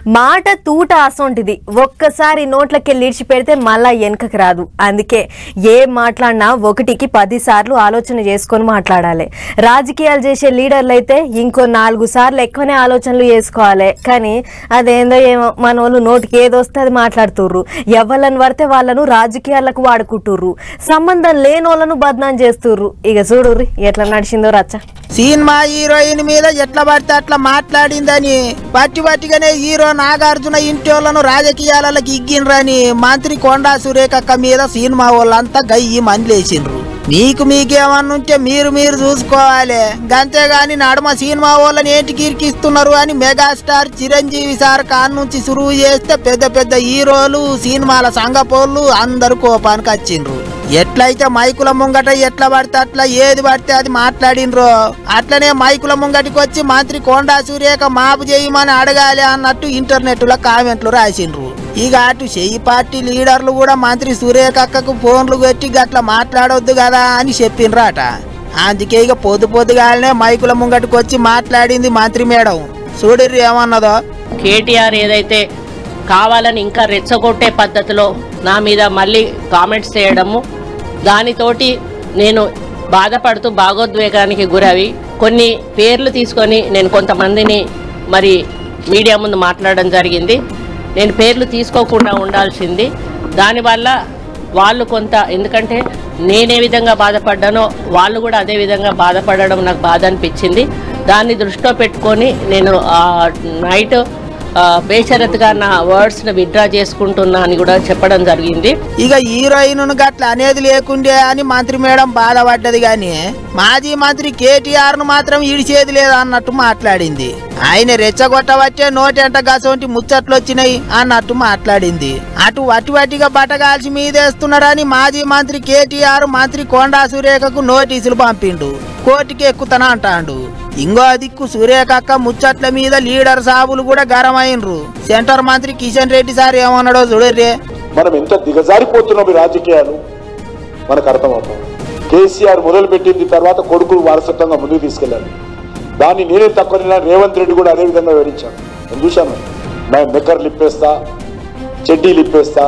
మాట తూట అసొంటిది ఒక్కసారి నోట్లకెళ్ళి ఇడిచి పెడితే మళ్ళా వెనకకి రాదు అందుకే ఏం మాట్లాడినా ఒకటికి పది సార్లు ఆలోచన చేసుకొని మాట్లాడాలి రాజకీయాలు చేసే లీడర్లు అయితే ఇంకో నాలుగు సార్లు ఎక్కువనే ఆలోచనలు చేసుకోవాలి కానీ అదేందో ఏమో మన వాళ్ళు నోటికి ఏదో వస్తే అది మాట్లాడుతుర్రు ఎవళ్ళని పడితే వాళ్ళను రాజకీయాలకు వాడుకుంటుర్రు సంబంధం లేని వాళ్ళను బద్నాం చేస్తుర్రు ఇక చూడుర్రి ఎట్లా నడిచిందో రచ్చ సినిమా హీరోయిన్ మీద ఎట్లా పడితే అట్లా మాట్లాడిందని పట్టి పట్టిగానే హీరో నాగార్జున ఇంటి వాళ్ళను రాజకీయాలకి ఇగ్గినరని మంత్రి కొండా సురేఖక్క మీద సినిమా వాళ్ళంతా గయ్యి మందిలేసిండ్రు మీకు మీకేమన్నుంటే మీరు మీరు చూసుకోవాలి గంతేగాని నడుమ సినిమా వాళ్ళని ఏంటి కిరికిస్తున్నారు అని మెగాస్టార్ చిరంజీవి సార్ కాన్ నుంచి సురువు చేస్తే పెద్ద పెద్ద హీరోలు సినిమాల సంగపోళ్ళు అందరు కోపానికి వచ్చిండ్రు ఎట్లయితే మైకుల ముంగట ఎట్లా పడితే అట్లా ఏది పడితే అది మాట్లాడినరో అట్లనే మైకుల ముంగటికి వచ్చి మంత్రి కొండా సూర్యక మాపు చేయమని అడగాలి అన్నట్టు ఇంటర్నెట్ లో కామెంట్లు రాసిండ్రు ఇక అటు చెయ్యి పార్టీ లీడర్లు కూడా మంత్రి సూర్యకక్కకు ఫోన్లు పెట్టి గట్ల మాట్లాడొద్దు కదా అని చెప్పిండ్రట అందుకే ఇక పొద్దు పొద్దుగాలనే మైకుల ముంగటికి వచ్చి మాట్లాడింది మంత్రి మేడం చూడిర్రు ఏమన్నదో కేటీఆర్ ఏదైతే కావాలని ఇంకా రెచ్చగొట్టే పద్ధతిలో నా మీద మళ్ళీ కామెంట్స్ చేయడము దానితోటి నేను బాధపడుతూ భాగోద్వేగానికి గురవి కొన్ని పేర్లు తీసుకొని నేను కొంతమందిని మరి మీడియా ముందు మాట్లాడడం జరిగింది నేను పేర్లు తీసుకోకుండా ఉండాల్సింది దానివల్ల వాళ్ళు కొంత ఎందుకంటే నేనే విధంగా బాధపడ్డానో వాళ్ళు కూడా అదే విధంగా బాధపడడం నాకు బాధ అనిపించింది దాన్ని దృష్టిలో పెట్టుకొని నేను ఆ నైట్ ఆ, బేషరత్గా నా వర్డ్స్ని విత్డ్రా చేసుకుంటున్నా అని కూడా చెప్పడం జరిగింది ఇక హీరోయిన్ గట్ల అనేది లేకుండే అని మంత్రి మేడం బాధపడ్డది గాని మాజీ మంత్రి కేటీఆర్ ను మాత్రం ఇడిచేది లేదు అన్నట్టు మాట్లాడింది ఆయన రెచ్చగొట్టవచ్చే నోటెంట గసొంటి ముచ్చట్లు వచ్చినాయి అన్నట్టు మాట్లాడింది అటు వట్టి వట్టిగా బట్టగాల్చి మీదేస్తున్నారని మాజీ మంత్రి కేటీఆర్ మంత్రి కొండా సురేఖకు నోటీసులు పంపిండు కోర్టుకి ఎక్కుతానా అంటాండు ఇంకో దిక్కు సురేఖక్క ముచ్చట్ల మీద లీడర్ సాబులు కూడా గరమైనరు సెంటర్ మంత్రి కిషన్ రెడ్డి సార్ ఏమన్నాడో చూడర్రే మనం ఎంత దిగజారిపోతున్నాం ఈ రాజకీయాలు మనకు అర్థమవుతాం కేసీఆర్ మొదలు పెట్టింది తర్వాత కొడుకులు వారసత్వంగా ముందుకు తీసుకెళ్ళారు దాన్ని నేనే తక్కువ రేవంత్ రెడ్డి కూడా అదే విధంగా వివరించాను నేను చూశాను నేను మెక్కర్లు ఇప్పేస్తా చెడ్డీలు ఇప్పేస్తా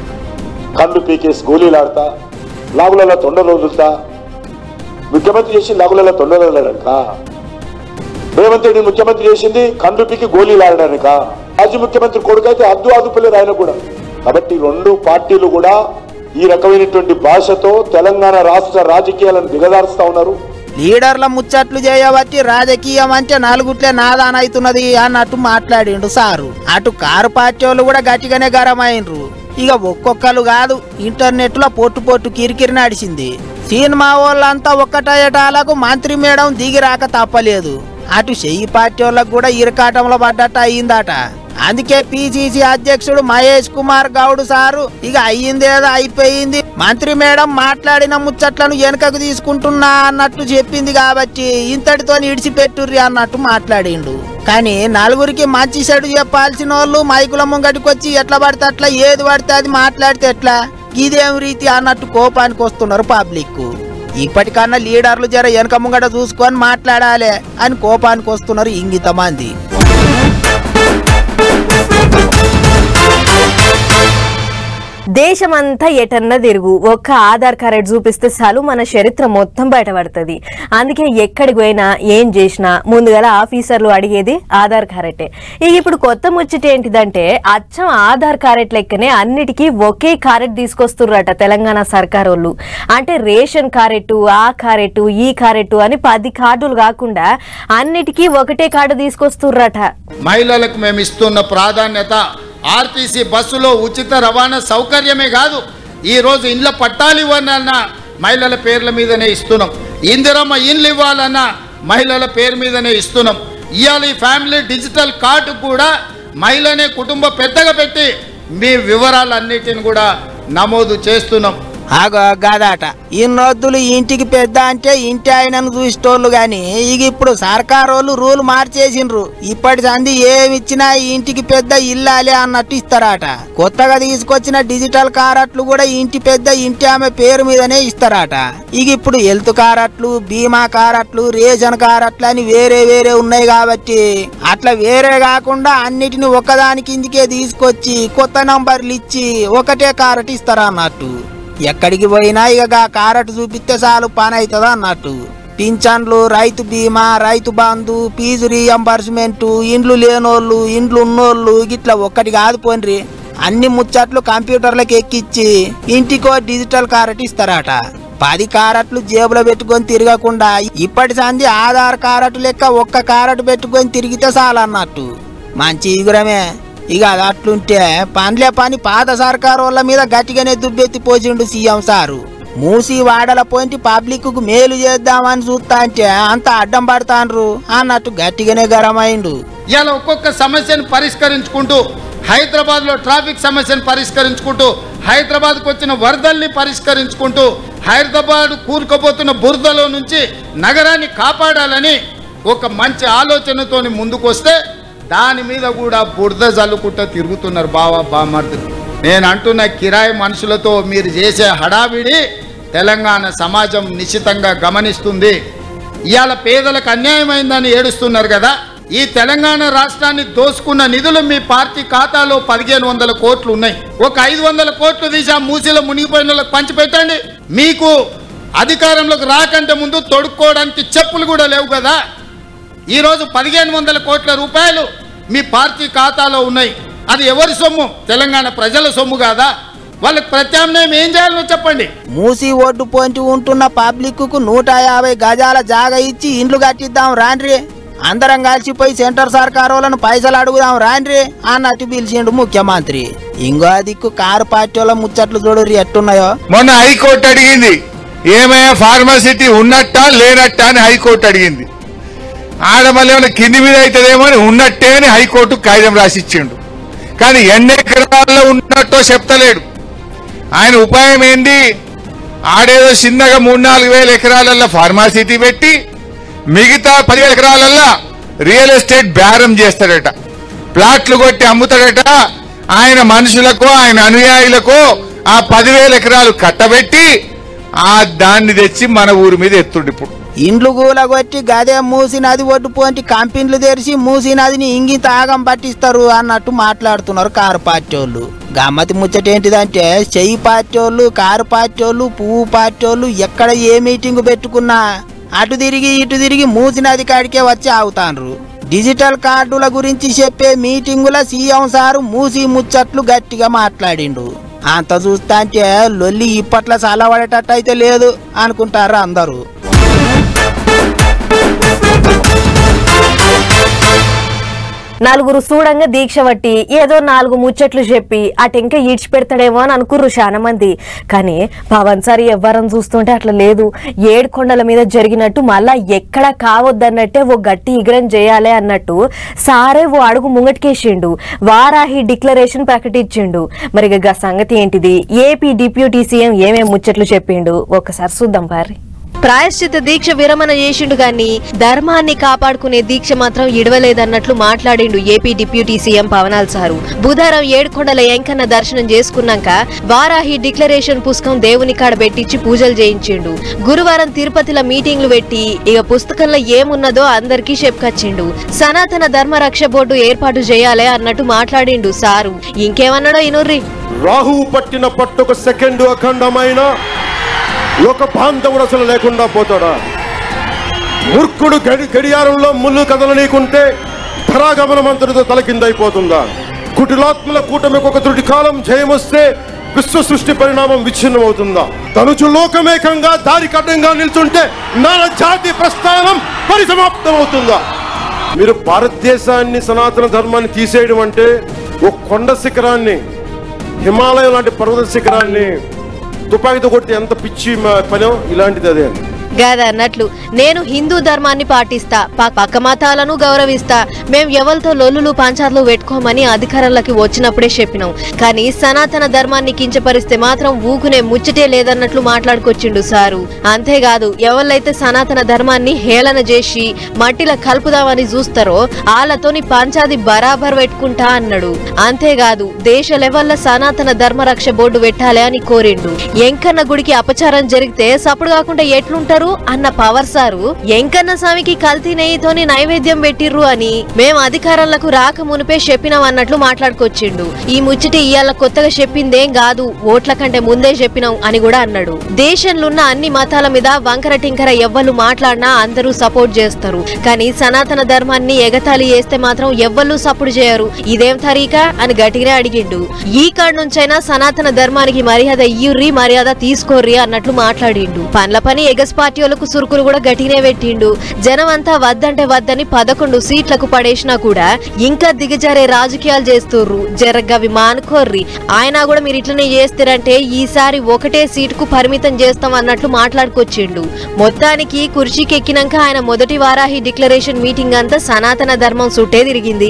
కళ్ళు పీకేసి గోళీలు ఆడతా లాగులలో తొండలు వదులుతా ముఖ్యమంత్రి చేసి లాగులలో తొండలు వదలడానిక రేవంత్ రెడ్డి ముఖ్యమంత్రి చేసింది కండు పీకి గోళీలు ఆడడానిక మాజీ ముఖ్యమంత్రి కొడుకు అయితే అద్దు అదుపులేరు ఆయన కూడా కాబట్టి రెండు పార్టీలు కూడా ఈ రకమైనటువంటి భాషతో తెలంగాణ రాష్ట్ర రాజకీయాలను దిగదారుస్తా ఉన్నారు లీడర్ల ముచ్చట్లు చేయబట్టి రాజకీయం అంటే నలుగుట్లే నాదానైతున్నది అన్నట్టు మాట్లాడిండు సారు అటు కారు పార్టీ వాళ్ళు కూడా గట్టిగానే గరమైండ్రు ఇక ఒక్కొక్కరు కాదు ఇంటర్నెట్ లో పొట్టు పొట్టు కిరికిరి నడిచింది సినిమా వాళ్ళంతా ఒక్కటయ్యటాలకు మంత్రి మేడం దిగి రాక తప్పలేదు అటు చెయ్యి పార్టీ వాళ్ళకు కూడా ఇరకాటంలో పడ్డట్టు అయ్యిందట అందుకే పిసిసి అధ్యక్షుడు మహేష్ కుమార్ గౌడ్ సారు ఇక అయ్యిందేదో అయిపోయింది మంత్రి మేడం మాట్లాడిన ముచ్చట్లను వెనుకకు తీసుకుంటున్నా అన్నట్టు చెప్పింది కాబట్టి ఇంతటితో ఇడిచిపెట్టుర్రి అన్నట్టు మాట్లాడిండు కానీ నలుగురికి మంచి చెడు చెప్పాల్సిన వాళ్ళు మైకుల ముంగటికి వచ్చి ఎట్లా పడితే అట్లా ఏది పడితే అది మాట్లాడితే ఎట్లా ఇదేం రీతి అన్నట్టు కోపానికి వస్తున్నారు పబ్లిక్ ఇప్పటికన్నా లీడర్లు జర వెనక ముంగట చూసుకొని మాట్లాడాలి అని కోపానికి వస్తున్నారు ఇంగిత మంది దేశమంతా ఎటన్నా తిరుగు ఒక్క ఆధార్ కార్డు చూపిస్తే చాలు మన చరిత్ర మొత్తం బయటపడుతుంది అందుకే ఎక్కడికి పోయినా ఏం చేసినా ముందుగా ఆఫీసర్లు అడిగేది ఆధార్ కార్డే ఇక ఇప్పుడు కొత్త ముచ్చట ఏంటిదంటే అచ్చం ఆధార్ కార్డ్ లెక్కనే అన్నిటికీ ఒకే కార్డు తీసుకొస్తుర్రట తెలంగాణ సర్కార్ వాళ్ళు అంటే రేషన్ కార్డు ఆ కార్డు ఈ కార్డు అని పది కార్డులు కాకుండా అన్నిటికీ ఒకటే కార్డు తీసుకొస్తుర్రట మహిళలకు మేము ఇస్తున్న ప్రాధాన్యత ఆర్టీసీ బస్సులో ఉచిత రవాణా సౌకర్యమే కాదు ఈరోజు ఇండ్ల పట్టాలు ఇవ్వాలన్నా మహిళల పేర్ల మీదనే ఇస్తున్నాం ఇందిరమ్మ ఇండ్లు ఇవ్వాలన్నా మహిళల పేరు మీదనే ఇస్తున్నాం ఇవాళ ఈ ఫ్యామిలీ డిజిటల్ కార్డు కూడా మహిళనే కుటుంబ పెద్దగా పెట్టి మీ వివరాలన్నిటిని కూడా నమోదు చేస్తున్నాం ఆగో గదాట ఇన్నొద్దులు ఇంటికి పెద్ద అంటే ఇంటి ఆయనను చూసేటోళ్ళు గాని ఇక ఇప్పుడు సర్కారోళ్ళు రూల్ మార్చేసిండ్రు ఇప్పటి సంది ఏమిచ్చినా ఈ ఇంటికి పెద్ద ఇల్లాలే అన్నట్టు ఇస్తారట కొత్తగా తీసుకొచ్చిన డిజిటల్ కారట్లు కూడా ఇంటి పెద్ద ఇంటి ఆమె పేరు మీదనే ఇస్తారట ఇక ఇప్పుడు హెల్త్ కారట్లు బీమా కారట్లు రేషన్ కారట్లు అని వేరే వేరే ఉన్నాయి కాబట్టి అట్లా వేరే కాకుండా అన్నిటిని ఒకదాని కిందికే తీసుకొచ్చి కొత్త నంబర్లు ఇచ్చి ఒకటే కారట్ ఇస్తారా అన్నట్టు ఎక్కడికి పోయినా ఇక గా కారట్ చూపిస్తే చాలు పని అవుతుంది అన్నట్టు పింఛన్లు రైతు బీమా రైతు బంధు ఫీజు రీఎంబర్స్మెంట్ ఇండ్లు లేనోళ్ళు ఇండ్లు ఉన్నోళ్ళు ఇట్లా ఒక్కటి కాదు పోన్రి అన్ని ముచ్చట్లు కంప్యూటర్లకు ఎక్కిచ్చి ఇంటికో డిజిటల్ కారట్ ఇస్తారట పది కారట్లు జేబులో పెట్టుకొని తిరగకుండా ఇప్పటి సంది ఆధార్ కారట్ లెక్క ఒక్క కారట్ పెట్టుకొని తిరిగితే చాలన్నట్టు మంచి ఈగురమే ఇక అది అట్లుంటే పనిలే పని పాత సర్కారు వాళ్ళ మీద గట్టిగానే దుబ్బెత్తి పోసిండు సీఎం సారు మూసి వాడల పోయింటి పబ్లిక్ కు మేలు చేద్దామని చూస్తా అంటే అంత అడ్డం పడతాండ్రు అన్నట్టు గట్టిగానే గరమైండు ఇలా ఒక్కొక్క సమస్యను పరిష్కరించుకుంటూ హైదరాబాద్లో ట్రాఫిక్ సమస్యను పరిష్కరించుకుంటూ హైదరాబాద్కు వచ్చిన వరదల్ని పరిష్కరించుకుంటూ హైదరాబాద్ కూరుకుపోతున్న బురదలో నుంచి నగరాన్ని కాపాడాలని ఒక మంచి ఆలోచనతోని ముందుకు వస్తే దాని మీద కూడా బురద జల్లుకుంటూ తిరుగుతున్నారు బావా బామర్దులు నేను అంటున్న కిరాయి మనుషులతో మీరు చేసే హడావిడి తెలంగాణ సమాజం నిశ్చితంగా గమనిస్తుంది ఇవాళ పేదలకు అన్యాయమైందని ఏడుస్తున్నారు కదా ఈ తెలంగాణ రాష్ట్రాన్ని దోసుకున్న నిధులు మీ పార్టీ ఖాతాలో పదిహేను వందల కోట్లు ఉన్నాయి ఒక ఐదు వందల కోట్లు తీసి ఆ మూసీలో మునిగిపోయిన వాళ్ళకి పంచిపెట్టండి మీకు అధికారంలోకి రాకంటే ముందు తొడుక్కోవడానికి చెప్పులు కూడా లేవు కదా ఈరోజు పదిహేను వందల కోట్ల రూపాయలు మీ పార్టీ ఖాతాలో ఉన్నాయి అది ఎవరి సొమ్ము తెలంగాణ ప్రజల సొమ్ము కాదా వాళ్ళకి ప్రత్యామ్నాయం ఏం చేయాలో చెప్పండి మూసి ఒడ్డు పోంటి ఉంటున్న పబ్లిక్ కు నూట యాభై గజాల జాగ ఇచ్చి ఇండ్లు కట్టిద్దాం రాండ్రి అందరం కలిసిపోయి సెంటర్ సర్కారు వాళ్ళను పైసలు అడుగుదాం రాండ్రి అన్నట్టు పిలిచిండు ముఖ్యమంత్రి ఇంకో దిక్కు కారు పార్టీ వాళ్ళ ముచ్చట్లు చూడరు ఎట్టున్నాయో మొన్న హైకోర్టు అడిగింది ఏమయ్యా ఫార్మసిటీ ఉన్నట్టా లేనట్టా అని హైకోర్టు అడిగింది ఆడ మళ్ళీ ఏమైనా కింది మీద అవుతుందేమో అని ఉన్నట్టే అని హైకోర్టు కాగితం రాసిచ్చిండు కానీ ఎన్ని ఎకరాల్లో ఉన్నట్టో చెప్తలేడు ఆయన ఉపాయం ఏంటి ఆడేదో చిన్నగా మూడు నాలుగు వేల ఎకరాలల్లో ఫార్మాసిటీ పెట్టి మిగతా పదివేల ఎకరాలల్లో రియల్ ఎస్టేట్ బేరం చేస్తాడట ప్లాట్లు కొట్టి అమ్ముతాడట ఆయన మనుషులకు ఆయన అనుయాయులకు ఆ పదివేల ఎకరాలు కట్టబెట్టి ఆ దాన్ని తెచ్చి మన ఊరి మీద ఎత్తుండు ఇప్పుడు ఇండ్లు గూలగొట్టి గదే మూసి నది ఒడ్డు పోంటి కంపెనీలు తెరిచి మూసి నదిని ఇంగి తాగం పట్టిస్తారు అన్నట్టు మాట్లాడుతున్నారు కారు పార్టీ వాళ్ళు గమ్మతి ముచ్చట ఏంటిదంటే చెయ్యి పార్టీ వాళ్ళు కారు పార్టీ వాళ్ళు పువ్వు పార్టీ వాళ్ళు ఎక్కడ ఏ మీటింగ్ పెట్టుకున్నా అటు తిరిగి ఇటు తిరిగి మూసి నది కాడికే వచ్చి ఆగుతాండ్రు డిజిటల్ కార్డుల గురించి చెప్పే మీటింగుల సీఎం సారు మూసి ముచ్చట్లు గట్టిగా మాట్లాడిండు అంత చూస్తా అంటే లొల్లి ఇప్పట్లో చల్లబడేటట్టు అయితే లేదు అనుకుంటారు అందరూ నలుగురు చూడంగా దీక్ష పట్టి ఏదో నాలుగు ముచ్చట్లు చెప్పి అటెంక ఈడ్చి పెడతాడేమో అని అనుకుర్రు చాలా మంది కానీ పవన్ సార్ ఎవ్వరం చూస్తుంటే అట్లా లేదు ఏడు కొండల మీద జరిగినట్టు మళ్ళా ఎక్కడ కావద్దన్నట్టే ఓ గట్టి ఇగరం చేయాలి అన్నట్టు సారే ఓ అడుగు ముంగటికేసిండు వారాహి డిక్లరేషన్ ప్రకటించిండు మరి ఇక గా సంగతి ఏంటిది ఏపీ డిప్యూటీ సీఎం ఏమేం ముచ్చట్లు చెప్పిండు ఒకసారి చూద్దాం పారి ప్రాయశ్చిత దీక్ష విరమణ చేసిండు గాని ధర్మాన్ని కాపాడుకునే దీక్ష మాత్రం ఇడవలేదన్నట్లు మాట్లాడిండు ఏపీ డిప్యూటీ సీఎం పవనాల్ సారు బుధవారం ఏడుకొండల ఎంకన్న దర్శనం చేసుకున్నాక వారాహి డిక్లరేషన్ పుస్తకం దేవుని కాడ పెట్టించి పూజలు చేయించిండు గురువారం తిరుపతిలో మీటింగ్లు పెట్టి ఇక పుస్తకంలో ఏమున్నదో అందరికీ చెప్పుకొచ్చిండు సనాతన ధర్మ రక్ష బోర్డు ఏర్పాటు చేయాలి అన్నట్టు మాట్లాడిండు సారు ఇంకేమన్నాడో ఇనుర్రి రాహువు పట్టిన పట్టుకు సెకండ్ అఖండమైన లోక బాంధవుడు అసలు లేకుండా పోతాడా మూర్ఖుడు గడి గడియారంలో ముళ్ళు కదలనీకుంటే ధరాగమనం అంతటితో తలకిందైపోతుందా కుటిలాత్మల కూటమికి ఒక త్రుటి కాలం జయమొస్తే విశ్వ సృష్టి పరిణామం విచ్ఛిన్నమవుతుందా తనుచు లోకమేకంగా దారి కడ్డంగా నిల్చుంటే నర జాతి ప్రస్థానం పరిసమాప్తమవుతుందా మీరు భారతదేశాన్ని సనాతన ధర్మాన్ని తీసేయడం అంటే ఒక కొండ శిఖరాన్ని హిమాలయం లాంటి పర్వత శిఖరాన్ని తుపాకీతో కొట్టి ఎంత పిచ్చి మ- పనో ఇలాంటిది అదే గాదన్నట్లు నేను హిందూ ధర్మాన్ని పాటిస్తా ప- పక్క మతాలను గౌరవిస్తా మేం ఎవరితో లొల్లులు పంచాలు పెట్టుకోమని అధికారంలోకి వచ్చినప్పుడే చెప్పినాం కానీ సనాతన ధర్మాన్ని కించపరిస్తే మాత్రం ఊకునే ముచ్చటే లేదన్నట్లు మాట్లాడుకొచ్చిండు సారు అంతేకాదు ఎవళ్ళైతే సనాతన ధర్మాన్ని హేళన చేసి మట్టిలో కలుపుదామని చూస్తారో వాళ్ళతోని పంచాది బరాబర్ పెట్టుకుంటా అన్నాడు అంతేకాదు దేశ లెవెల్ల సనాతన ధర్మరక్ష బోర్డు పెట్టాలి అని కోరిండు ఎంకన్న గుడికి అపచారం జరిగితే సప్పుడు కాకుండా ఎట్లుంటారు అన్న పవర్ సారు ఎంకన్న స్వామికి కల్తీ నెయ్యితోని నైవేద్యం పెట్టిర్రు అని మేం అధికారంలకు రాక మునిపే చెప్పినాం అన్నట్లు మాట్లాడుకొచ్చిండు ఈ ముచ్చటి ఇవాళ కొత్తగా చెప్పిందేం కాదు ఓట్ల కంటే ముందే చెప్పినాం అని కూడా అన్నాడు దేశంలో ఉన్న అన్ని మతాల మీద వంకర టింకర ఎవ్వరు మాట్లాడినా అందరూ సపోర్ట్ చేస్తారు కానీ సనాతన ధర్మాన్ని ఎగతాళి చేస్తే మాత్రం ఎవ్వరు సపోర్ట్ చేయరు ఇదేం తరీకా అని గట్టిగా అడిగిండు ఈ కాడ నుంచైనా సనాతన ధర్మానికి మర్యాద ఇయ్యుర్రి మర్యాద తీసుకోర్రి అన్నట్లు మాట్లాడిండు పనుల పని ఎగస్ పార్టీ వాళ్ళకు సురుకులు కూడా గట్టినే పెట్టిండు జనం అంతా వద్దంటే వద్దని పదకొండు సీట్లకు పడేసినా కూడా ఇంకా దిగజారే రాజకీయాలు చేస్తుర్రు జరగవి మానుకోర్రి ఆయన కూడా మీరు ఇట్లనే చేస్తారంటే ఈసారి ఒకటే సీటుకు పరిమితం చేస్తాం అన్నట్లు మాట్లాడుకొచ్చిండు మొత్తానికి కుర్చీకి ఎక్కినాక ఆయన మొదటి వారాహి డిక్లరేషన్ మీటింగ్ అంతా సనాతన ధర్మం సుట్టే తిరిగింది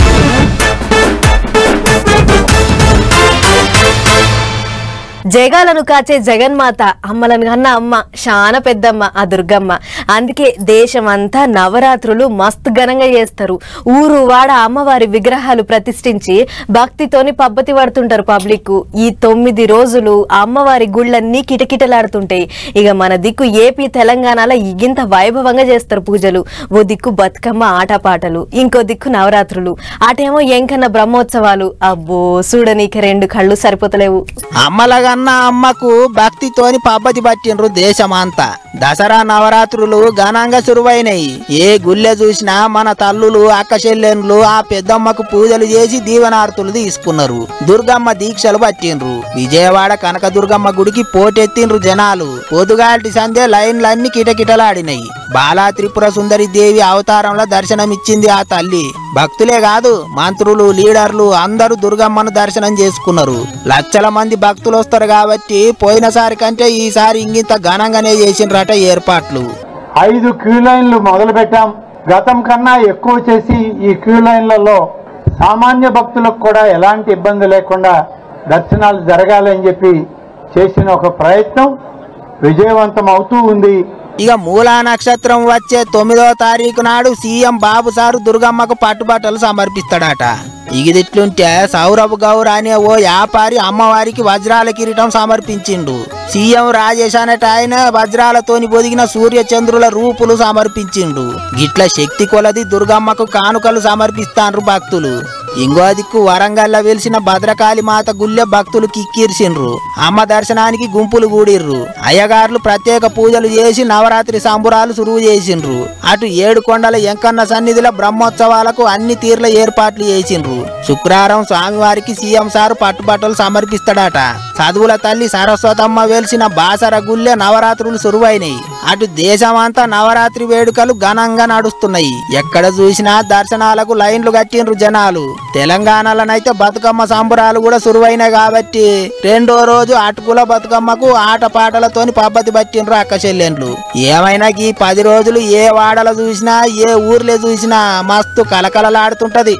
జగాలను కాచే జగన్మాత అమ్మలను కన్న అమ్మ శాన పెద్దమ్మ ఆ దుర్గమ్మ అందుకే దేశమంతా నవరాత్రులు మస్తు ఘనంగా చేస్తారు ఊరు వాడ అమ్మవారి విగ్రహాలు ప్రతిష్ఠించి భక్తితోని పబ్బతి పడుతుంటారు పబ్లిక్ ఈ తొమ్మిది రోజులు అమ్మవారి గుళ్ళన్నీ కిటకిటలాడుతుంటాయి ఇక మన దిక్కు ఏపీ తెలంగాణలో ఇగింత వైభవంగా చేస్తారు పూజలు ఓ దిక్కు బతుకమ్మ ఆటపాటలు ఇంకో దిక్కు నవరాత్రులు అటేమో ఎంకన్న బ్రహ్మోత్సవాలు అబ్బో చూడనీక రెండు కళ్ళు సరిపోతలేవు అమ్మలగన్న అమ్మకు భక్తితోని పబ్బతి పట్టిండ్రు దేశమంతా దసరా నవరాత్రులు ఘనంగా సురువైనాయి ఏ గుళ్ళె చూసినా మన తల్లులు అక్క చెల్లెన్లు ఆ పెద్దమ్మకు పూజలు చేసి దీవనార్తులు తీసుకున్నారు దుర్గమ్మ దీక్షలు పట్టిండ్రు విజయవాడ కనక దుర్గమ్మ గుడికి పోటెత్తిండ్రు జనాలు పొదుగాటి సందే లైన్లన్నీ కిటకిటలాడినాయి బాలా త్రిపుర సుందరి దేవి అవతారంలో దర్శనమిచ్చింది ఆ తల్లి భక్తులే కాదు మంత్రులు లీడర్లు అందరూ దుర్గమ్మను దర్శనం చేసుకున్నారు లక్షల మంది భక్తులు వస్తారు కాబట్టి పోయినసారి కంటే ఈసారి ఇంగింత ఘనంగానే చేసిండ్రట ఏర్పాట్లు ఐదు క్యూ లైన్లు మొదలు పెట్టాం గతం కన్నా ఎక్కువ చేసి ఈ క్యూ లైన్లలో సామాన్య భక్తులకు కూడా ఎలాంటి ఇబ్బంది లేకుండా దర్శనాలు జరగాలని చెప్పి చేసిన ఒక ప్రయత్నం విజయవంతం అవుతూ ఉంది ఇక మూలా నక్షత్రం వచ్చే తొమ్మిదో తారీఖు నాడు సీఎం బాబు సారు దుర్గమ్మకు పట్టుబట్టలు సమర్పిస్తాడట ఇగిదిట్లుంటే సౌరభ్ గౌర్ అనే ఓ వ్యాపారి అమ్మవారికి వజ్రాల కిరీటం సమర్పించిండు సీఎం రాజేష్ అనేట ఆయన వజ్రాలతోని పొదిగిన సూర్య చంద్రుల రూపులు సమర్పించిండు గిట్ల శక్తి కొలది దుర్గమ్మకు కానుకలు సమర్పిస్తాండ్రు భక్తులు ఇంకో దిక్కు వరంగల్ల వెలిసిన భద్రకాళి మాత గుళ్ళె భక్తులు కిక్కిర్చిండ్రు అమ్మ దర్శనానికి గుంపులు కూడిర్రు అయ్యగారులు ప్రత్యేక పూజలు చేసి నవరాత్రి సంబురాలు సురువు చేసిండ్రు అటు ఏడు కొండల ఎంకన్న సన్నిధిలో బ్రహ్మోత్సవాలకు అన్ని తీర్ల ఏర్పాట్లు చేసిండ్రు శుక్రవారం స్వామివారికి సీఎం సారు పట్టుబట్టలు సమర్పిస్తాడట చదువుల తల్లి సరస్వతమ్మ వెలిసిన బాసర గుళ్ళె నవరాత్రులు సురువైనాయి అటు దేశమంతా నవరాత్రి వేడుకలు ఘనంగా నడుస్తున్నాయి ఎక్కడ చూసినా దర్శనాలకు లైన్లు కట్టిండ్రు జనాలు తెలంగాణలోనైతే బతుకమ్మ సంబరాలు కూడా సురువైనాయి కాబట్టి రెండో రోజు అటుకుల బతుకమ్మకు ఆట పాటలతోని పబ్బతి పట్టిండ్రు అక్క చెల్లెండ్లు ఏమైనా ఈ పది రోజులు ఏ వాడలో చూసినా ఏ ఊర్లో చూసినా మస్తు కలకలలాడుతుంటది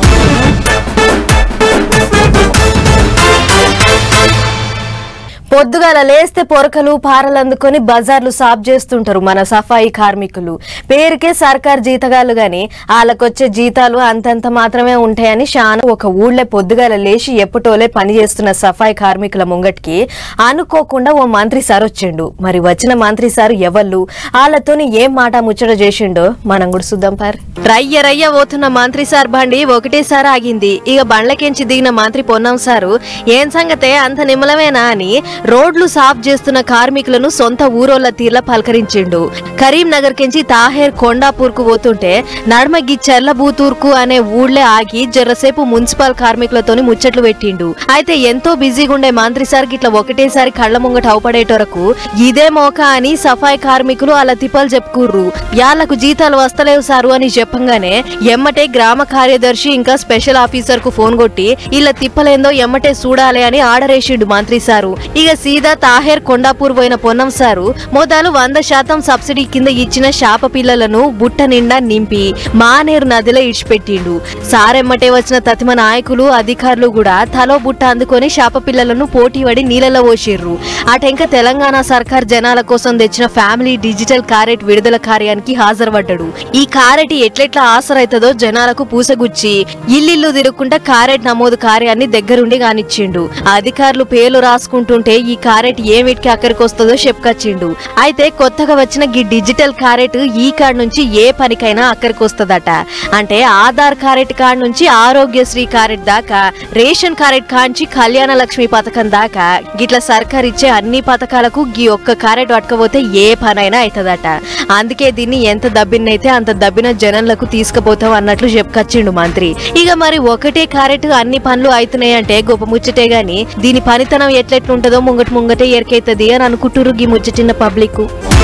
పొద్దుగాల లేస్తే పొరకలు పారలు అందుకొని బజార్లు సాఫ్ చేస్తుంటారు మన సఫాయి కార్మికులు పేరుకే సర్కార్ జీతగాళ్ళు గాని వాళ్ళకొచ్చే జీతాలు అంతంత మాత్రమే ఉంటాయని షాను ఒక ఊళ్ళో పొద్దుగాల లేచి ఎప్పటోలే పని చేస్తున్న సఫాయి కార్మికుల ముంగటికి అనుకోకుండా ఓ మంత్రి సార్ వచ్చిండు మరి వచ్చిన మంత్రి సార్ ఎవళ్ళు వాళ్ళతోని ఏం మాట ముచ్చట చేసిండో మనం కూడా చూద్దాం పార్ రయ్య రయ్య పోతున్న మంత్రి సార్ బండి ఒకటేసారి ఆగింది ఇక బండ్లకెంచి దిగిన మంత్రి పొన్నం సారు ఏం సంగతే అంత నిమ్మలమేనా అని రోడ్లు సాఫ్ చేస్తున్న కార్మికులను సొంత ఊరోళ్ల తీర్ల పలకరించిండు కరీంనగర్ కెంచి తాహేర్ కొండాపూర్ కు పోతుంటే నడమగి చెర్లబూతూర్కు అనే ఊళ్ళే ఆగి జర్రసేపు మున్సిపల్ కార్మికులతోని ముచ్చట్లు పెట్టిండు అయితే ఎంతో బిజీగా ఉండే మంత్రి సార్ ఇట్లా ఒకటేసారి కళ్ళ ముంగట అవపడేటోరకు ఇదే మోక అని సఫాయి కార్మికులు అలా తిప్పలు చెప్పుకుర్రు యాళ్లకు జీతాలు వస్తలేవు సారు అని చెప్పంగానే ఎమ్మటే గ్రామ కార్యదర్శి ఇంకా స్పెషల్ ఆఫీసర్ కు ఫోన్ కొట్టి ఇలా తిప్పలేందో ఎమ్మటే చూడాలి అని ఆర్డర్ వేసిండు మంత్రి సారు ఇక సీదా తాహేర్ కొండాపూర్ పోయిన పొన్నం సారు మొదలు వంద శాతం సబ్సిడీ కింద ఇచ్చిన శాప పిల్లలను బుట్ట నిండా నింపి మానేరు నదిలో ఇడిచిపెట్టిండు సారెమ్మటే వచ్చిన తతిమ నాయకులు అధికారులు కూడా తలో బుట్ట అందుకొని శాప పిల్లలను పోటీ పడి నీళ్ళలో పోసిర్రు అటెంక తెలంగాణ సర్కార్ జనాల కోసం తెచ్చిన ఫ్యామిలీ డిజిటల్ కారెట్ విడుదల కార్యానికి హాజరుపడ్డాడు ఈ కారెట్ ఎట్లెట్లా ఆసరైతుందో జనాలకు పూసగుచ్చి ఇల్లిల్లు తిరుక్కుంటా కారెట్ నమోదు కార్యాన్ని దగ్గరుండి కానిచ్చిండు అధికారులు పేర్లు రాసుకుంటుంటే ఈ కారెట్ ఏమిటికి అక్కడికి వస్తుందో చెప్పుకొచ్చిండు అయితే కొత్తగా వచ్చిన ఈ డిజిటల్ కారెట్ ఈ కార్డ్ నుంచి ఏ పనికైనా అక్కడికి వస్తుందట అంటే ఆధార్ కారెట్ కార్డ్ నుంచి ఆరోగ్యశ్రీ కారెట్ దాకా రేషన్ కారెట్ కాంచి కళ్యాణ లక్ష్మి పథకం దాకా గిట్ల సర్కార్ ఇచ్చే అన్ని పథకాలకు గీ ఒక్క కారెట్ పట్టుకపోతే ఏ పనైనా అవుతుందట అందుకే దీన్ని ఎంత దబ్బినైతే అంత దబ్బిన జనంలకు తీసుకుపోతాం అన్నట్లు చెప్పుకొచ్చిండు మంత్రి ఇక మరి ఒకటే కారెట్ అన్ని పనులు అవుతున్నాయంటే గొప్ప ముచ్చటే గాని దీని పనితనం ఎట్లెట్లుంటదో ముంగట ముంగటే ఎరికైతది అని అనుకుంటురు గీ ముచ్చటిన్న పబ్లిక్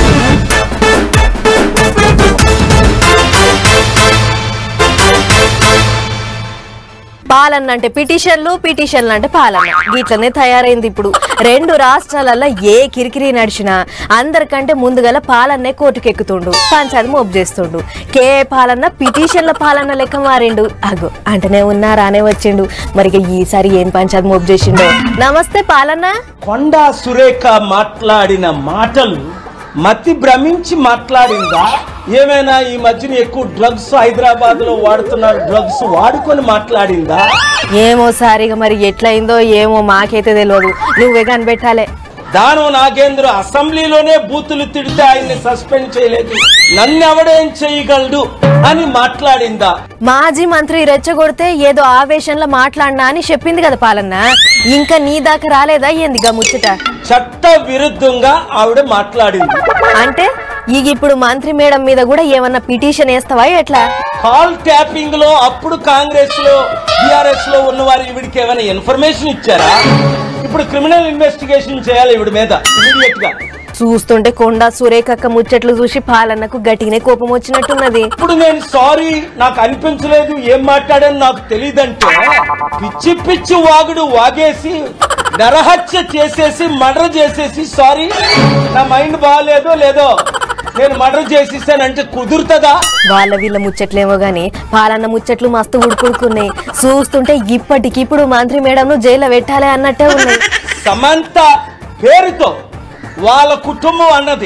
పాలన్న అంటే పిటిషన్లు పిటిషన్లు అంటే పాలన్న వీటిలోనే తయారైంది ఇప్పుడు రెండు రాష్ట్రాలలో ఏ కిరికిరి నడిచినా అందరికంటే ముందుగల పాలన్నే కోర్టుకెక్కుతుండు పంచాయతీ మోపు చేస్తుండు కే పాలన్న పిటిషన్ల పాలన్న లెక్క మారిండు అగో అంటనే ఉన్నా రానే వచ్చిండు మరి ఇక ఈసారి ఏం పంచాయతీ మోపు చేసిండో నమస్తే పాలన్న కొండా సురేఖ మాట్లాడిన మాటలు మతి భ్రమించి మాట్లాడిందా ఏమైనా ఈ మధ్యన ఎక్కువ డ్రగ్స్ హైదరాబాద్ లో వాడుతున్నారు డ్రగ్స్ వాడుకొని మాట్లాడిందా ఏమో సారిగా మరి ఎట్లయిందో ఏమో మాకైతే తెలియదు నువ్వే కనిపెట్టాలే దానం నాగేంద్ర అసెంబ్లీలోనే బూతులు తిడితే ఆయన్ని సస్పెండ్ చేయలేదు నన్ను ఎవడేం చేయగలడు అని మాట్లాడిందా మాజీ మంత్రి రెచ్చగొడితే ఏదో ఆవేశంలో మాట్లాడినా అని చెప్పింది కదా పాలన్న ఇంకా నీ దాకా రాలేదా ఏందిగా ముచ్చట చట్ట విరుద్ధంగా ఆవిడ మాట్లాడింది అంటే ఇక ఇప్పుడు మంత్రి మేడం మీద కూడా ఏమన్నా పిటిషన్ వేస్తావా ఎట్లా కాల్ ట్యాపింగ్ లో అప్పుడు కాంగ్రెస్ లో టిఆర్ఎస్ లో ఉన్న వారు ఈవిడికి ఏమైనా ఇన్ఫర్మేషన్ ఇచ్చారా ఇప్పుడు క్రిమినల్ ఇన్వెస్టిగేషన్ చేయాలి ఈవిడ మీద ఇమీడియట్ గా చూస్తుంటే కొండ సురేఖక్క ముచ్చట్లు చూసి పాలన్నకు గట్టిగానే కోపం వచ్చినట్టున్నది ఇప్పుడు నేను సారీ నాకు అనిపించలేదు ఏం మాట్లాడాను నాకు తెలియదంటే పిచ్చి పిచ్చి వాగుడు వాగేసి నరహత్య చేసేసి మర్డర్ చేసేసి సారీ నా మైండ్ బాగాలేదో లేదో నేను మర్డర్ చేసేసానంటే కుదురుతుందా వాళ్ళ వీళ్ళ ముచ్చట్లేమో గాని పాలన్న ముచ్చట్లు మస్తు ఉడుకుడుకున్నాయి చూస్తుంటే ఇప్పటికిప్పుడు మంత్రి మేడంను జైల్లో పెట్టాలి అన్నట్టే ఉన్నాయి సమంత పేరుతో వాళ్ళ కుటుంబం అన్నది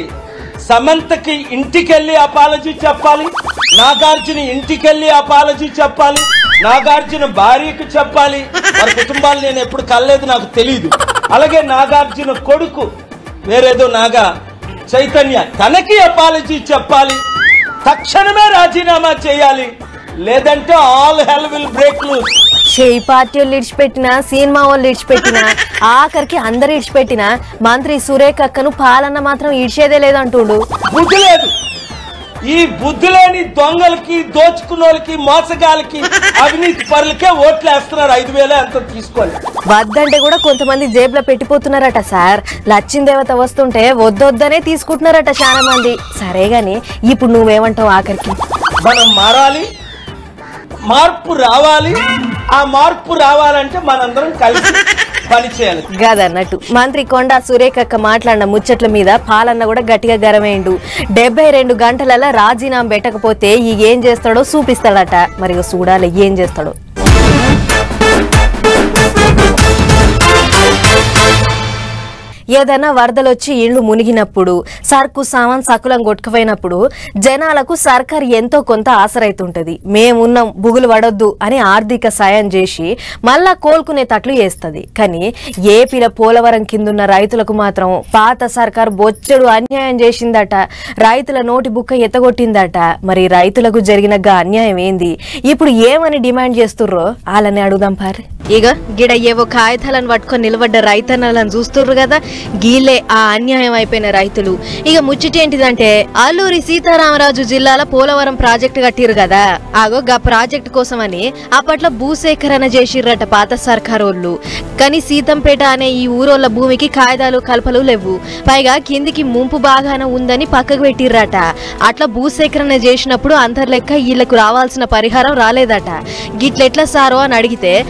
సమంతకి ఇంటికెళ్ళి అపాలజీ చెప్పాలి నాగార్జున ఇంటికెళ్ళి అపాలజీ చెప్పాలి నాగార్జున భార్యకు చెప్పాలి వారి కుటుంబాలు నేను ఎప్పుడు కలలేదు నాకు తెలియదు అలాగే నాగార్జున కొడుకు వేరేదో నాగా చైతన్య తనకి అపాలజీ చెప్పాలి తక్షణమే రాజీనామా చేయాలి లేదంటే all hell will break loose చేయి పార్టీ వాళ్ళు ఇడిచిపెట్టినా సినిమా వాళ్ళు ఇడిచిపెట్టినా ఆఖరికి అందరు ఇడిచిపెట్టినా మంత్రి సురేఖ అక్కను పాలన్న మాత్రం ఇడిచేదే లేదంటుండు బుద్ధి లేదు ఈ బుద్ధి లేని దొంగలకి దోచుకున్నోళ్ళకి మోసగాలకి అవినీతి పరులకే ఓట్లు వేస్తున్నారు ఐదు వేలు ఎంత తీసుకోవాలి వద్దంటే కూడా కొంతమంది జేబులో పెట్టిపోతున్నారట సార్ లచ్చిన దేవత వస్తుంటే వద్దొద్దనే తీసుకుంటున్నారట చాలా మంది సరే గాని ఇప్పుడు నువ్వేమంటావు ఆఖరికి మనం మారాలి మార్పు రావాలి ఆ మార్పు రావాలంటే మనందరం కలిసి పని చేయాలి గదన్నట్టు మంత్రి కొండా సురేఖక్క మాట్లాడిన ముచ్చట్ల మీద పాలన్న కూడా గట్టిగా గరమేండు డెబ్బై రెండు గంటలలో రాజీనామా పెట్టకపోతే ఈ ఏం చేస్తాడో చూపిస్తాడట మరి ఇక చూడాలి ఏం చేస్తాడో ఏదైనా వరదలొచ్చి ఇళ్లు మునిగినప్పుడు సర్కు సామాన్ సకులం కొట్టుకుపోయినప్పుడు జనాలకు సర్కార్ ఎంతో కొంత ఆసరైతుంటది మేమున్నాం బుగులు పడొద్దు అని ఆర్థిక సాయం చేసి మళ్ళా కోలుకునేటట్లు చేస్తది కానీ ఏపీల పోలవరం కిందున్న రైతులకు మాత్రం పాత సర్కార్ బొచ్చడు అన్యాయం చేసిందట రైతుల నోటి బుక్క ఎత్తగొట్టిందట మరి రైతులకు జరిగిన గా అన్యాయం ఏంది ఇప్పుడు ఏమని డిమాండ్ చేస్తుర్రో వాళ్ళని అడుగుదాం పారి ఇక గిడ ఏవో కాగితాలను పట్టుకొని నిలబడ్డ రైతన్నలను చూస్తుర్రు కదా గీలే ఆ అన్యాయం అయిపోయిన రైతులు ఇక ముచ్చటేంటిదంటే అల్లూరి సీతారామరాజు జిల్లాల పోలవరం ప్రాజెక్టు కట్టిరు కదా ఆగో గా ప్రాజెక్టు కోసమని అప్పట్లో భూసేకరణ చేసిర్రట పాత సర్కారోళ్ళు కానీ సీతంపేట అనే ఈ ఊరోళ్ళ భూమికి కాగితాలు కలపలు లేవు పైగా కిందికి ముంపు బాగాన ఉందని పక్కకు పెట్టిర్రట అట్లా భూసేకరణ చేసినప్పుడు అంతర్లెక్క వీళ్ళకు రావాల్సిన పరిహారం రాలేదట గిట్లెట్లా సారో అని అడిగితే అప్పటి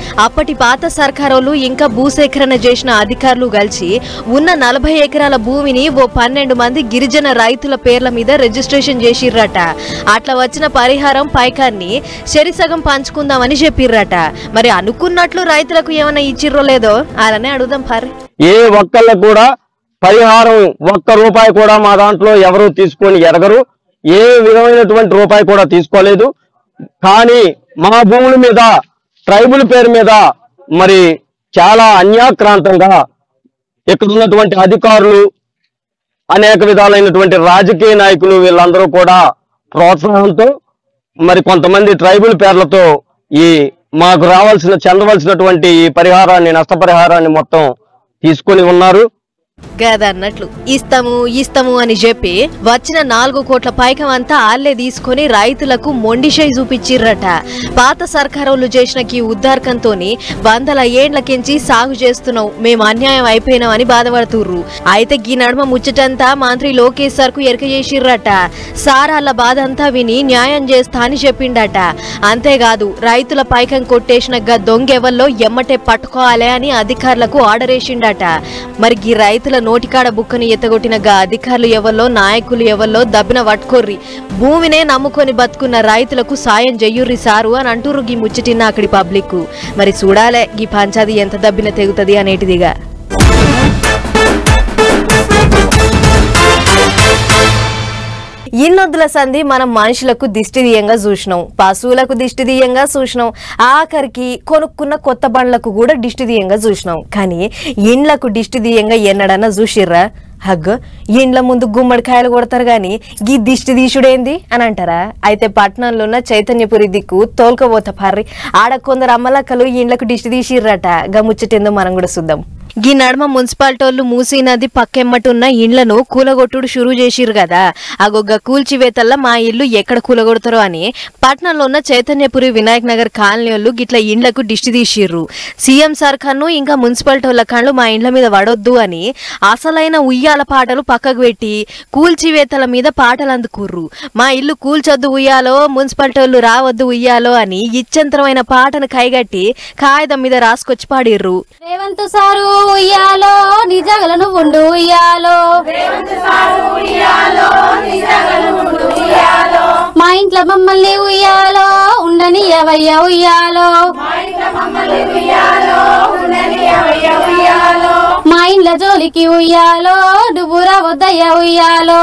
అప్పటి పాత సర్కారోళ్ళు ఇంకా భూసేకరణ చేసిన అధికారులు కలిసి ఉన్న నలభై ఎకరాల భూమిని ఓ పన్నెండు మంది గిరిజన రైతుల పేర్ల మీద రిజిస్ట్రేషన్ చేసిర్రట అట్లా వచ్చిన పరిహారం పైకాన్ని సరిసగం పంచుకుందామని చెప్పిర్రట మరి అనుకున్నట్లు రైతులకు ఏమైనా ఇచ్చిర్రో లేదో అలానే అడుగుదాం పారి ఏ ఒక్కళ్ళకు కూడా పరిహారం ఒక్క రూపాయి కూడా మా దాంట్లో ఎవరు తీసుకొని ఎరగరు ఏ విధమైనటువంటి రూపాయి కూడా తీసుకోలేదు కానీ మా భూముల మీద ట్రైబుల్ పేరు మీద మరి చాలా అన్యాక్రాంతంగా ఇక్కడ ఉన్నటువంటి అధికారులు అనేక విధాలైనటువంటి రాజకీయ నాయకులు వీళ్ళందరూ కూడా ప్రోత్సాహంతో మరి కొంతమంది ట్రైబుల్ పేర్లతో ఈ మాకు రావాల్సిన చెందవలసినటువంటి ఈ పరిహారాన్ని నష్టపరిహారాన్ని మొత్తం తీసుకొని ఉన్నారు గదన్నట్లు ఇస్తాము ఇస్తాము అని చెప్పి వచ్చిన నాలుగు కోట్ల పైకం అంతా ఆళ్లే తీసుకొని రైతులకు మొండిషై చూపించిర్రట పాత సర్కారోళ్ళు చేసిన ఈ ఉద్దార్కంతోని వందల ఏండ్లకించి సాగు చేస్తున్నాం మేము అన్యాయం అయిపోయినామని బాధపడుతుర్రు అయితే ఈ నడుమ ముచ్చటంతా మంత్రి లోకేష్ సార్ కు ఎరక చేసిర్రట సార్ అల్ల బాధ అంతా విని న్యాయం చేస్తా అని చెప్పిండట అంతేకాదు రైతుల పైకం కొట్టేసిన గా దొంగెవల్లో ఎమ్మటే పట్టుకోవాలి అని అధికారులకు ఆర్డర్ వేసిండట మరి ఈ రైతుల నోటికాడ బుక్కని ఎత్తగొట్టిన గా అధికారులు ఎవల్లో నాయకులు ఎవల్లో దబ్బిన పట్టుకోర్రి భూమినే నమ్ముకొని బతుకున్న రైతులకు సాయం చెయ్యుర్రి సారు అని అంటుర్రు గీ ముచ్చటిన్న అక్కడి పబ్లిక్ మరి చూడాలే గీ పంచాది ఎంత దబ్బిన తెగుతది అనేటిదిగా ఇన్నొద్దుల సంధి మనం మనుషులకు దిష్టిదీయంగా చూసినాం పశువులకు దిష్టిదీయంగా చూసినాం ఆఖరికి కొనుక్కున్న కొత్త బండ్లకు కూడా దిష్టిదీయంగా చూసినాం కానీ ఇండ్లకు దిష్టిదీయంగా ఎన్నడన్నా చూసిర్రా హగ్గ ఇండ్ల ముందు గుమ్మడికాయలు కొడతారు గాని గీ దిష్టి తీసుడేంది అని అంటారా అయితే పట్టణంలో ఉన్న చైతన్యపురి దిక్కు తోలుకపోతా పార్రి ఆడ కొందరు అమ్మలక్కలు ఇండ్లకు దిష్టి తీసిర్రట గా ముచ్చటేందో మనం కూడా చూద్దాం ఈ నడుమ మున్సిపాలిటోళ్ళు మూసీ నది పక్కెమ్మటున్న ఇండ్లను కూలగొట్టుడు షురూ చేసిర్రు కదా అగొగ్గ కూల్చివేతల్లా మా ఇల్లు ఎక్కడ కూలగొడతారో అని పట్నంలో ఉన్న చైతన్యపురి వినాయక్ నగర్ కాలనీ వాళ్ళు గిట్ల ఇండ్లకు దిష్టి తీసిర్రు సీఎం సర్కార్ను ఇంకా మున్సిపాలిటోళ్ళ కాళ్ళు మా ఇండ్ల మీద పడొద్దు అని అసలైన ఉయ్యాల పాటలు పక్కకు పెట్టి కూల్చివేతల మీద పాటలు అందుకుర్రు మా ఇల్లు కూల్చొద్దు ఉయ్యాలో మున్సిపాలిటోళ్ళు రావద్దు ఉయ్యాలో అని ఇచ్చంతరమైన పాటను కైగట్టి కాగితం మీద రాసుకొచ్చి పాడిర్రు రేవంత్ సారు ఉయ్యాలో నిజగలను ఉండు ఉయ్యాలో మా ఇంట్లో మమ్మల్ని ఉయ్యాలో ఉండని ఎవయ్య ఉయ్యాలో మా ఇంట్లో జోలికి ఉయ్యాలో నువ్వు రావద్దయ్య ఉయ్యాలో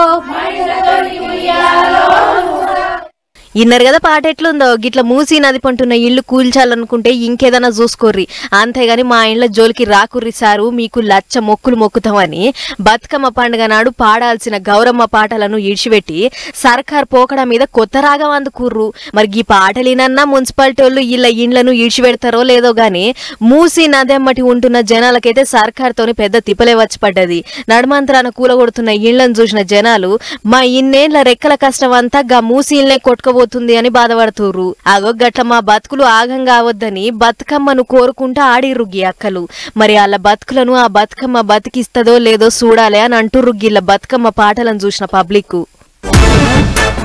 ఇన్నరు కదా పాట ఎట్లుందో గిట్ల మూసి నది పంటున్న ఇల్లు కూల్చాలనుకుంటే ఇంకేదైనా చూసుకోర్రి అంతేగాని మా ఇంట్లో జోలికి రాకుర్రి సారు మీకు లచ్చ మొక్కులు మొక్కుతామని బతుకమ్మ పండుగ నాడు పాడాల్సిన గౌరమ్మ పాటలను ఇడిచిపెట్టి సర్కార్ పోకడ మీద కొత్త రాగం అందుకుర్రు మరి ఈ పాటలినన్నా మున్సిపాలిటీ వాళ్ళు ఇళ్ళ ఇండ్లను ఇడిచిపెడతారో లేదో గాని మూసి నదెమ్మటి ఉంటున్న జనాలకైతే సర్కార్తోని పెద్ద తిప్పలే వచ్చి పడ్డది నడుమంతరాన కూలగొడుతున్న ఇళ్లను చూసిన జనాలు మా ఇన్నేళ్ల రెక్కల కష్టం అంతా గా మూసి ఇల్లే కొట్టుకోబోతుంది అని బాధపడుతుర్రు అగో గట్ల మా బతుకులు ఆగం కావద్దని బతుకమ్మను కోరుకుంటా ఆడిర్రు గీ అక్కలు మరి వాళ్ళ బతుకులను ఆ బతుకమ్మ బతికిస్తదో లేదో చూడాలి అని అంటుర్రు గీళ్ళ బతుకమ్మ పాటలను చూసిన పబ్లిక్